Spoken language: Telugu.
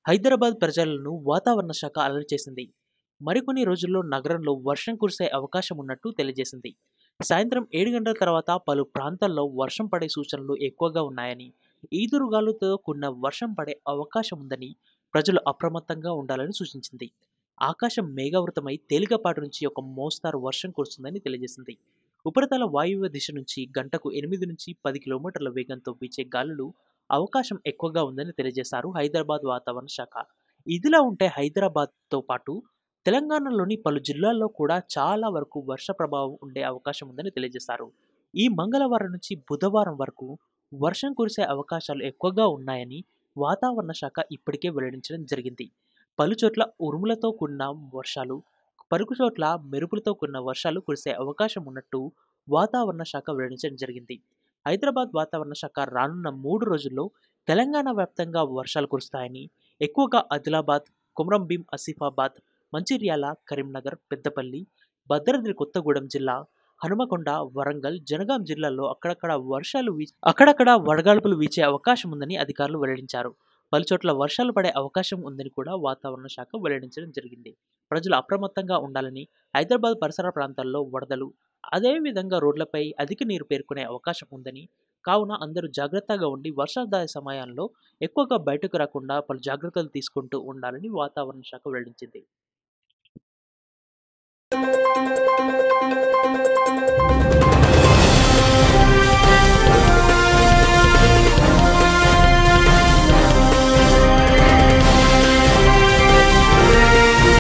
హైదరాబాద్ ప్రజలను వాతావరణ శాఖ అలర్ట్ చేసింది మరికొన్ని రోజుల్లో నగరంలో వర్షం కురిసే అవకాశం ఉన్నట్టు తెలియజేసింది సాయంత్రం ఏడు గంటల తర్వాత పలు ప్రాంతాల్లో వర్షం పడే సూచనలు ఎక్కువగా ఉన్నాయని ఈదురుగాలులతో కూడిన వర్షం పడే అవకాశం ఉందని ప్రజలు అప్రమత్తంగా ఉండాలని సూచించింది ఆకాశం మేఘావృతమై తేలికపాటి నుంచి ఒక మోస్తారు వర్షం కురుస్తుందని తెలియజేసింది ఉపరితల వాయువ్య దిశ నుంచి గంటకు ఎనిమిది నుంచి పది కిలోమీటర్ల వేగంతో వీచే గాలులు అవకాశం ఎక్కువగా ఉందని తెలియజేశారు హైదరాబాద్ వాతావరణ శాఖ ఇదిలా ఉంటే హైదరాబాద్తో పాటు తెలంగాణలోని పలు జిల్లాల్లో కూడా చాలా వరకు వర్ష ప్రభావం ఉండే అవకాశం ఉందని తెలియజేశారు ఈ మంగళవారం నుంచి బుధవారం వరకు వర్షం కురిసే అవకాశాలు ఎక్కువగా ఉన్నాయని వాతావరణ శాఖ ఇప్పటికే వెల్లడించడం జరిగింది పలు చోట్ల ఉరుములతో కూడిన వర్షాలు పరుకు చోట్ల మెరుపులతో కూడిన వర్షాలు కురిసే అవకాశం ఉన్నట్టు వాతావరణ శాఖ వెల్లడించడం జరిగింది హైదరాబాద్ వాతావరణ శాఖ రానున్న మూడు రోజుల్లో తెలంగాణ వ్యాప్తంగా వర్షాలు కురుస్తాయని ఎక్కువగా ఆదిలాబాద్ కుమ్రంభీం ఆసిఫాబాద్ మంచిర్యాల కరీంనగర్ పెద్దపల్లి భద్రాద్రి కొత్తగూడెం జిల్లా హనుమకొండ వరంగల్ జనగాం జిల్లాల్లో అక్కడక్కడ వర్షాలు వీ అక్కడక్కడ వడగాల్పులు వీచే అవకాశం ఉందని అధికారులు వెల్లడించారు పలుచోట్ల వర్షాలు పడే అవకాశం ఉందని కూడా వాతావరణ శాఖ వెల్లడించడం జరిగింది ప్రజలు అప్రమత్తంగా ఉండాలని హైదరాబాద్ పరిసర ప్రాంతాల్లో వరదలు అదేవిధంగా రోడ్లపై అధిక నీరు పేర్కొనే అవకాశం ఉందని కావున అందరూ జాగ్రత్తగా ఉండి వర్షాదాయ సమయాల్లో ఎక్కువగా బయటకు రాకుండా పలు జాగ్రత్తలు తీసుకుంటూ ఉండాలని వాతావరణ శాఖ వెల్లడించింది